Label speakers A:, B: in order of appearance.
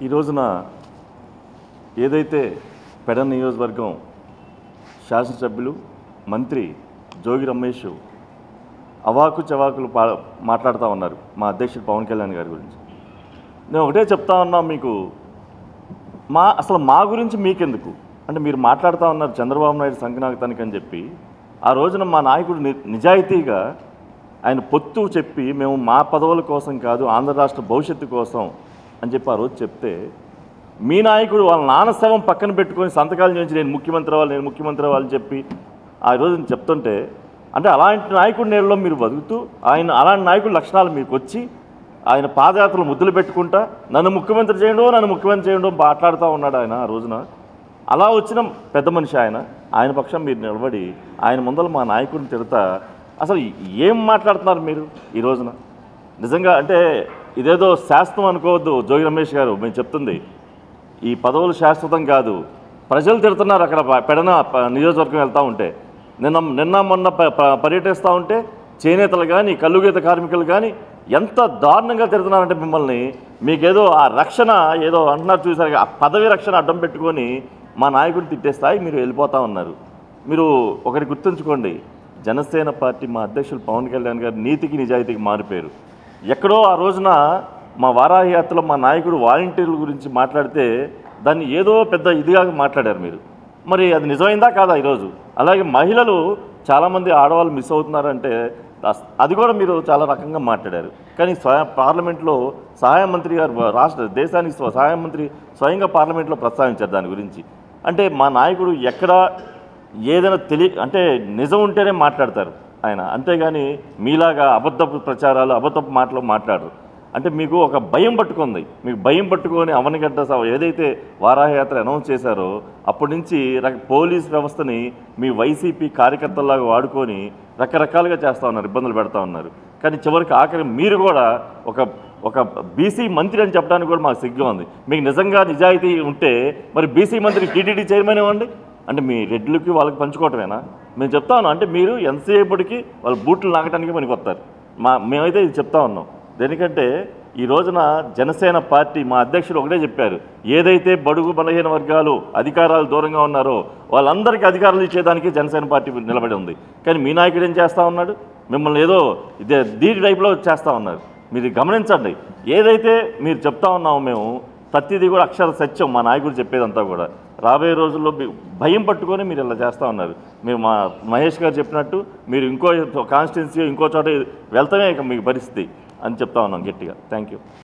A: ఈ రోజున ఏదైతే పెడ నియోజకవర్గం శాసనసభ్యులు మంత్రి జోగి రమేష్ అవాకు చవాకులు పా మాట్లాడుతూ ఉన్నారు మా అధ్యక్షుడు పవన్ కళ్యాణ్ గారి గురించి నేను ఒకటే చెప్తా ఉన్నా మీకు మా అసలు మా గురించి మీకెందుకు అంటే మీరు మాట్లాడుతూ ఉన్నారు చంద్రబాబు నాయుడు సంకనాగతానికి అని చెప్పి ఆ రోజున మా నాయకుడు ని నిజాయితీగా ఆయన పొత్తు చెప్పి మేము మా పదవుల కోసం కాదు ఆంధ్ర రాష్ట్ర భవిష్యత్తు కోసం అని చెప్పి ఆ రోజు చెప్తే మీ నాయకుడు వాళ్ళ నాన్న శవం పక్కన పెట్టుకొని సంతకాలు చేసి నేను ముఖ్యమంత్రి అవ్వాలి నేను ముఖ్యమంత్రి అవ్వాలని చెప్పి ఆ రోజు నేను చెప్తుంటే అంటే అలాంటి నాయకుడి నేలలో మీరు బతుకుతూ ఆయన అలాంటి నాయకుడి లక్షణాలు మీకు వచ్చి ఆయన పాదయాత్రలు ముద్దులు పెట్టుకుంటా నన్ను ముఖ్యమంత్రి చేయండో నన్ను ముఖ్యమంత్రి చేయండో మాట్లాడుతూ ఉన్నాడు ఆయన ఆ రోజున అలా వచ్చిన పెద్ద మనిషి ఆయన ఆయన పక్షం మీరు నిలబడి ఆయన ముందర మా నాయకుడిని తిడతా అసలు ఏం మాట్లాడుతున్నారు మీరు ఈ రోజున నిజంగా అంటే ఇదేదో శాస్త్రం అనుకోవద్దు జోగి రమేష్ గారు మేము చెప్తుంది ఈ పదవులు శాశ్వతం కాదు ప్రజలు తిడుతున్నారు అక్కడ ప- పెడన ప- నియోజకవర్గం వెళ్తూ ఉంటే నిన్న నిన్న మొన్న ప- ప- పర్యటిస్తూ ఉంటే చేనేతలు కానీ కల్లుగీత కార్మికులు కానీ ఎంత దారుణంగా తిడుతున్నారంటే మిమ్మల్ని మీకేదో ఆ రక్షణ ఏదో అంటున్నారు చూసారు ఆ పదవి రక్షణ అడ్డం పెట్టుకొని మా నాయకుడిని తిట్టే స్థాయి మీరు వెళ్ళిపోతా ఉన్నారు మీరు ఒకటి గుర్తుంచుకోండి జనసేన పార్టీ మా అధ్యక్షులు పవన్ కళ్యాణ్ గారు నీతికి నిజాయితీకి మారిపోయారు ఎక్కడో ఆ రోజున మా వారాహి యాత్రలో మా నాయకుడు వాలంటీర్ల గురించి మాట్లాడితే దాన్ని ఏదో పెద్ద ఇదిగా మాట్లాడారు మీరు మరి అది నిజమైందా కాదా ఈరోజు అలాగే మహిళలు చాలామంది ఆడవాళ్ళు మిస్ అవుతున్నారంటే అస్- అది కూడా మీరు చాలా రకంగా మాట్లాడారు కానీ స్వయ పార్లమెంట్లో సహాయ మంత్రి గారు రాష్ట్ర దేశానికి స్వ- సహాయ మంత్రి స్వయంగా పార్లమెంట్లో ప్రస్తావించారు దాని గురించి అంటే మా నాయకుడు ఎక్కడ ఏదైనా తెలియ అంటే నిజం ఉంటేనే మాట్లాడతారు ఆయన అంతేగాని మీలాగా అబద్ధపు ప్రచారాలు అబద్ధపు మాటలు మాట్లాడరు అంటే మీకు ఒక భయం పట్టుకుంది మీకు భయం పట్టుకొని అవనిగడ్డ సభ ఏదైతే వారాహయాత్ర అనౌన్స్ చేశారో అప్పటి నుంచి రక పోలీస్ వ్యవస్థని మీ వైసీపీ కార్యకర్తల్లాగా వాడుకొని రకరకాలుగా చేస్తూ ఉన్నారు ఇబ్బందులు పెడతా ఉన్నారు కానీ చివరికి ఆఖరి మీరు కూడా ఒక ఒక బీసీ మంత్రి అని చెప్పడానికి కూడా మాకు సిగ్గుగా ఉంది మీకు నిజంగా నిజాయితీ ఉంటే మరి బీసీ మంత్రి టీటీడీ చైర్మన్ ఇవ్వండి అంటే మీ రెడ్లకి వాళ్ళకి పంచుకోవటమేనా మేము చెప్తా ఉన్నాం అంటే మీరు ఎంతసేపటికి వాళ్ళ బూట్లు నాకటానికి పనికి వస్తారు మా మేమైతే ఇది చెప్తా ఉన్నాం దేనికంటే ఈ రోజున జనసేన పార్టీ మా అధ్యక్షుడు ఒకటే చెప్పారు ఏదైతే బడుగు బలహీన వర్గాలు అధికారాలు దూరంగా ఉన్నారో వాళ్ళందరికీ అధికారాలు ఇచ్చేదానికి జనసేన పార్టీ నిలబడి ఉంది కానీ మీ నాయకుడు ఏం చేస్తా ఉన్నాడు మిమ్మల్ని ఏదో ఇదే దీని టైప్లో చేస్తూ ఉన్నారు మీరు గమనించండి ఏదైతే మీరు చెప్తా ఉన్నామో మేము ప్రతిదీ కూడా అక్షర సత్యం మా నాయకుడు చెప్పేదంతా కూడా రాబోయే రోజుల్లో మీ భయం పట్టుకొని మీరు ఇలా చేస్తూ ఉన్నారు మీరు మా మహేష్ గారు చెప్పినట్టు మీరు ఇంకో కాన్స్టిట్యున్సీ ఇంకో చోట వెళ్తామే ఇక మీకు పరిస్థితి అని చెప్తా ఉన్నాం గట్టిగా థ్యాంక్ యూ